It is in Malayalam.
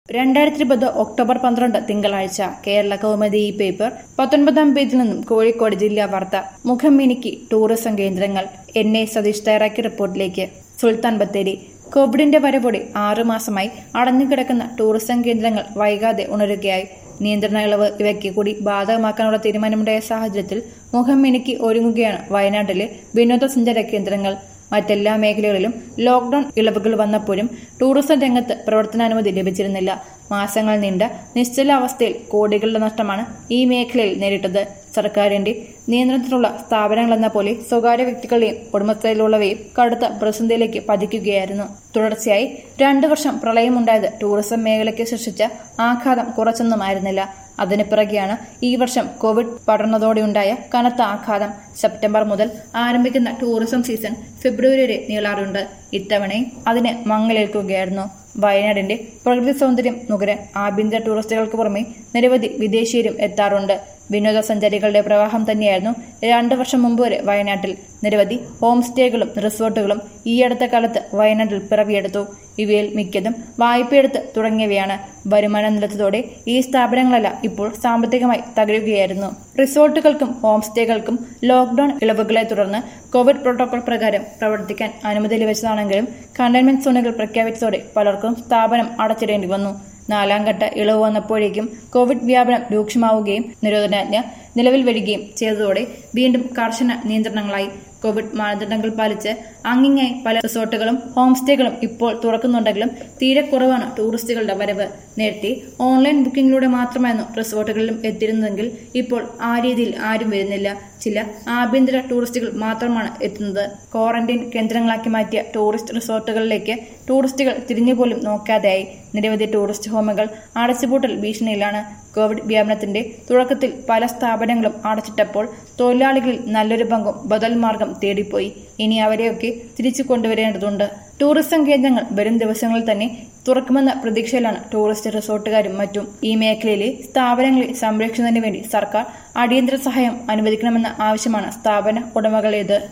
രണ്ടായിരത്തി ഇരുപത് ഒക്ടോബർ പന്ത്രണ്ട് തിങ്കളാഴ്ച കേരള കൗമുദി ഈ പേപ്പർ പത്തൊൻപതാം പേജിൽ നിന്നും കോഴിക്കോട് ജില്ലാ വാർത്ത മുഖം മിനുക്കി ടൂറിസം കേന്ദ്രങ്ങൾ എൻ എ സതീഷ് തയ്യാറാക്കിയ റിപ്പോർട്ടിലേക്ക് സുൽത്താൻ ബത്തേരി കോവിഡിന്റെ വരവോടെ ആറുമാസമായി അടഞ്ഞുകിടക്കുന്ന ടൂറിസം കേന്ദ്രങ്ങൾ വൈകാതെ ഉണരുകയായി നിയന്ത്രണ ഇളവ് ഇവയ്ക്ക് കൂടി ബാധകമാക്കാനുള്ള തീരുമാനമുണ്ടായ സാഹചര്യത്തിൽ മുഖം മിനുക്കി ഒരുങ്ങുകയാണ് വയനാട്ടിലെ വിനോദസഞ്ചാര കേന്ദ്രങ്ങൾ മറ്റെല്ലാ മേഖലകളിലും ലോക്ഡൌൺ ഇളവുകൾ വന്നപ്പോഴും ടൂറിസം രംഗത്ത് പ്രവർത്തനാനുമതി ലഭിച്ചിരുന്നില്ല മാസങ്ങൾ നീണ്ട നിശ്ചല അവസ്ഥയിൽ കോടികളുടെ നഷ്ടമാണ് ഈ മേഖലയിൽ നേരിട്ടത് സർക്കാരിന്റെ നിയന്ത്രണത്തിലുള്ള സ്ഥാപനങ്ങളെന്ന പോലെ സ്വകാര്യ വ്യക്തികളുടെയും ഉടമസ്ഥയിലുള്ളവയും കടുത്ത പ്രതിസന്ധിയിലേക്ക് പതിക്കുകയായിരുന്നു തുടർച്ചയായി രണ്ടു വർഷം പ്രളയമുണ്ടായത് ടൂറിസം മേഖലയ്ക്ക് സൃഷ്ടിച്ച ആഘാതം കുറച്ചൊന്നുമായിരുന്നില്ല അതിന് പിറകെയാണ് ഈ വർഷം കോവിഡ് പടർന്നതോടെയുണ്ടായ കനത്ത ആഘാതം സെപ്റ്റംബർ മുതൽ ആരംഭിക്കുന്ന ടൂറിസം സീസൺ ഫെബ്രുവരി വരെ നീളാറുണ്ട് ഇത്തവണയും അതിന് മങ്ങലേൽക്കുകയായിരുന്നു വയനാടിന്റെ പ്രകൃതി സൗന്ദര്യം നുകരാൻ ആഭ്യന്തര ടൂറിസ്റ്റുകൾക്ക് പുറമെ നിരവധി വിദേശീയരും എത്താറുണ്ട് വിനോദസഞ്ചാരികളുടെ പ്രവാഹം തന്നെയായിരുന്നു രണ്ടു വർഷം മുമ്പ് വരെ വയനാട്ടിൽ നിരവധി ഹോം സ്റ്റേകളും റിസോർട്ടുകളും ഈ അടുത്ത കാലത്ത് വയനാട്ടിൽ പിറവിയെടുത്തു ഇവയിൽ മിക്കതും വായ്പയെടുത്ത് തുടങ്ങിയവയാണ് വരുമാനം നിലച്ചതോടെ ഈ സ്ഥാപനങ്ങളെല്ലാം ഇപ്പോൾ സാമ്പത്തികമായി തകരുകയായിരുന്നു റിസോർട്ടുകൾക്കും ഹോം സ്റ്റേകൾക്കും ലോക്ഡൌൺ ഇളവുകളെ തുടർന്ന് കോവിഡ് പ്രോട്ടോകോൾ പ്രകാരം പ്രവർത്തിക്കാൻ അനുമതി ലഭിച്ചതാണെങ്കിലും കണ്ടെയ്ൻമെന്റ് സോണുകൾ പ്രഖ്യാപിച്ചതോടെ പലർക്കും സ്ഥാപനം അടച്ചിടേണ്ടി വന്നു നാലാം ഘട്ട ഇളവ് വന്നപ്പോഴേക്കും കോവിഡ് വ്യാപനം രൂക്ഷമാവുകയും നിരോധനാജ്ഞ നിലവിൽ വരികയും ചെയ്തതോടെ വീണ്ടും കർശന നിയന്ത്രണങ്ങളായി കോവിഡ് മാനദണ്ഡങ്ങൾ പാലിച്ച് അങ്ങിങ്ങായി പല റിസോർട്ടുകളും ഹോം സ്റ്റേകളും ഇപ്പോൾ തുറക്കുന്നുണ്ടെങ്കിലും തീരെ കുറവാണ് ടൂറിസ്റ്റുകളുടെ വരവ് നേരത്തെ ഓൺലൈൻ ബുക്കിംഗിലൂടെ മാത്രമായിരുന്നു റിസോർട്ടുകളിലും എത്തിയിരുന്നതെങ്കിൽ ഇപ്പോൾ ആ രീതിയിൽ ആരും വരുന്നില്ല ചില ആഭ്യന്തര ടൂറിസ്റ്റുകൾ മാത്രമാണ് എത്തുന്നത് ക്വാറന്റൈൻ കേന്ദ്രങ്ങളാക്കി മാറ്റിയ ടൂറിസ്റ്റ് റിസോർട്ടുകളിലേക്ക് ടൂറിസ്റ്റുകൾ തിരിഞ്ഞുപോലും നോക്കാതെയായി നിരവധി ടൂറിസ്റ്റ് ഹോമുകൾ അടച്ചുപൂട്ടൽ ഭീഷണിയിലാണ് കോവിഡ് വ്യാപനത്തിന്റെ തുടക്കത്തിൽ പല സ്ഥാപനങ്ങളും അടച്ചിട്ടപ്പോൾ തൊഴിലാളികളിൽ നല്ലൊരു പങ്കും ബദൽ മാർഗം തേടിപ്പോയി ഇനി അവരെയൊക്കെ തിരിച്ചു കൊണ്ടുവരേണ്ടതുണ്ട് ടൂറിസം കേന്ദ്രങ്ങൾ വരും ദിവസങ്ങളിൽ തന്നെ തുറക്കുമെന്ന പ്രതീക്ഷയിലാണ് ടൂറിസ്റ്റ് റിസോർട്ടുകാരും മറ്റും ഈ മേഖലയിലെ സ്ഥാപനങ്ങളെ സംരക്ഷിക്കുന്നതിന് വേണ്ടി സർക്കാർ അടിയന്തര സഹായം അനുവദിക്കണമെന്ന ആവശ്യമാണ് സ്ഥാപന ഉടമകളേത്